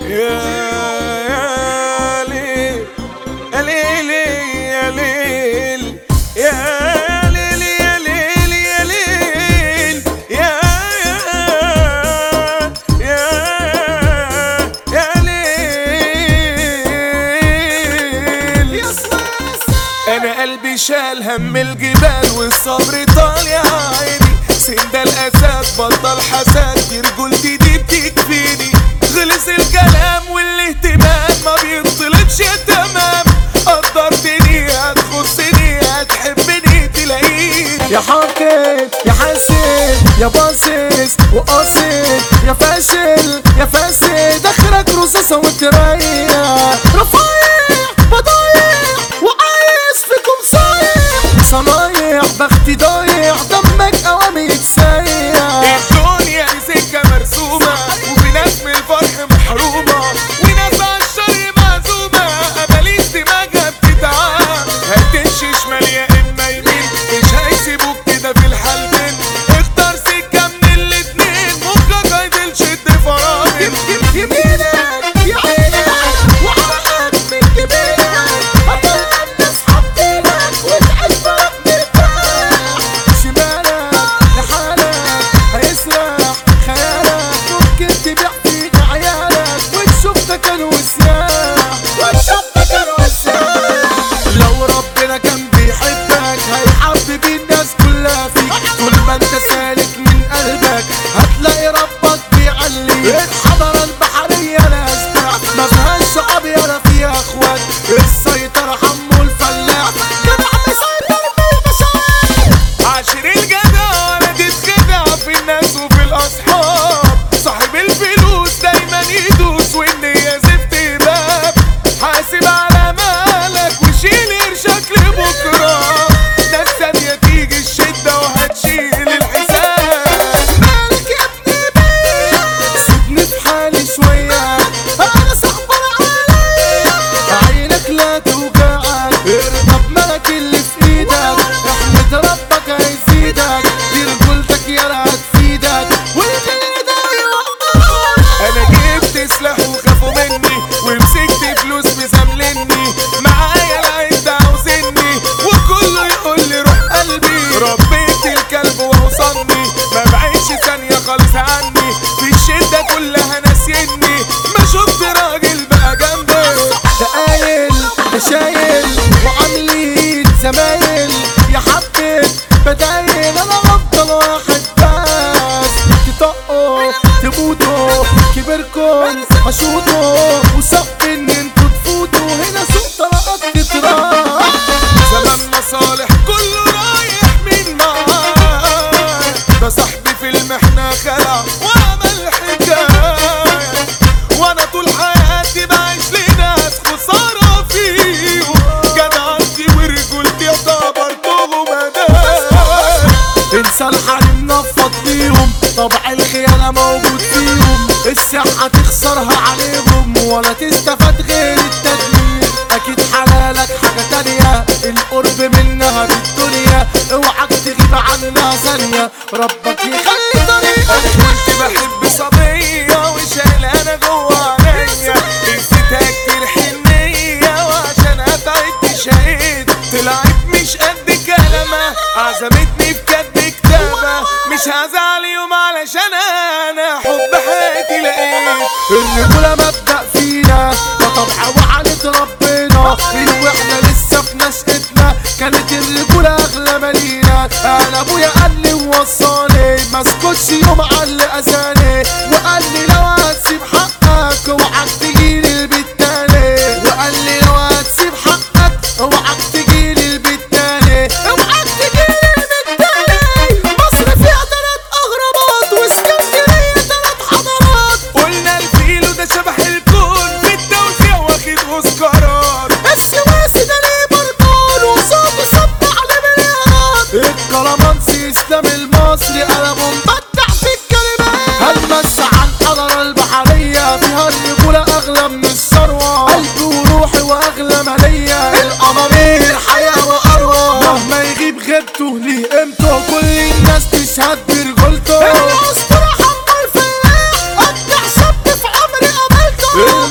يا يا ليل يا ليل يا ليل يا ليل يا ليل يا ليل يا يا يا ليل انا قلبي شال هم الجبال والصبر طالع عيني سند الاسد بطل حسد دي رجولتي دي بتكفيني خلص الكلام والاهتمام ما بيطلبش تمام قدرتني هتخصني هتحبني تلاقيني يا حاقد يا حاسد يا باصص وقاصد يا فاشل يا فاسد اخرك رصاصة وتريح رفايع بضايع وعايز فيكم صايع صنايع بختي ضايع دمك اوامي يتسيح الدنيا دي سكة مرسومة وفي ناس من الفرح محرومة وناس عالشر معزومة أماليش دماغها بتتعب هتمشي شمال يا إما يمين مش هيسيبوك كده في الحالتين اختار سكة من الاتنين مخك هيدل شد فرامل يمينك يا عينك وعرقك من جبينك هطلع الناس حاطينك وتعيش فرق مرتاح شمالك لحالك هيسرح خيالك ممكن تبيع فيك عيالك وتشوف تكن وسلاح وتشوف تكن وسلاح لو ربنا كان بيحبك هيحبب الناس كلها فيك طول ما انت سالك من قلبك هتلاقي ربك بيعليك الحضارة البحرية لازمة ما فيهاش صحاب يلا فيها اخوات السيطرة حمو الفلاح جدع مسيطر بالبشر عاشر الجدع ولا تتخدع في الناس وفي الاصحاب صاحب الفلوس دايما يدوس والنية زفت باب حاسب على مالك وشيل قرشك لبكره ده الثانية تيجي الشدة وهتشيل الحساب مالك يا ابني بيا سيبني في حالي شوية أنا صعبان عليا عينك لا توجعك ارضى بملك اللي في ايدك احمد ربك هيزيدك دي رجولتك يا هتفيدك والغير ده يوقعك انا جبت سلاح وخافوا مني ومسكت فلوس مزاملني معايا العيد عاوزني وكله يقول لي روح قلبي ربيت الكلب ووصلني ما بعيش ثانية خالص عني في الشدة كلها ناسيني ما شفت راجل بقى جنبي ده قايل ده شايل وعاملين زمايل يا حبة بدايل انا افضل واحد بس تطقوا تموتوا كبركم هشوطوا وصف ان انتوا تفوتوا هنا سوق طلقات تتراح زمان مصالح كله رايح من معاه ده صاحبي في المحنة خلع وعمل حكاية وانا طول حياتي بعيش لناس خسارة فيهم جدعنتي ورجولتي يعتبر مدار انسى الحريم نفض ليهم طبع الخيانة موجود فيهم الصحة تخسرها عليهم ولا تستفاد غير التدمير اكيد حلالك حاجة تانية القرب منها بالدنيا اوعك تغيب عنها ثانية ربك يخلي طريقك كنت بحب صبية وشايل انا جوا عينيا نسيتها كتير حنية وعشان قطعت شهيد طلعت مش قد كلامها عزمتني في كتب كتابة مش هزعل يوم علشان انا حب حياتي لقيت الرجولة مبدأ فينا ده طبع وعلة ربنا من واحنا لسه في نشأتنا كانت الرجولة أغلى مالينا أنا أبويا قال لي ووصاني ما اسكتش يوم قال لي أذاني وقال لي لو هتسيب حقك اوعك تجيلي البيت تاني وقال لي لو هتسيب حقك اوعك تجيلي البيت تاني اوعك تجيلي البيت تاني مصر فيها تلات أهرامات واسكندرية تلات حضارات قلنا الفيلو ده شبح الكون في التوزيع واخد اوسكارات السواسي ده ليه برطان وصوته صب على مليارات الكلامانسي اسلام المصري قلبه مبدع في الكلمات هنمس عن الحضارة البحرية فيها الرجولة أغلى من الثروة قلبي وروحي وأغلى مالية الأمامير حياة وأروى مهما يغيب غيبته ليه قيمته كل الناس تشهد برجولته الأسطورة حمو الفلاح أبدع شاب في عمري قابلته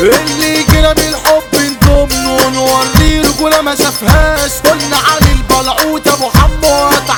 اللي جينا بالحب نضمه نوريه رجولة ما شافهاش قلنا عن البلعوت ابو حمو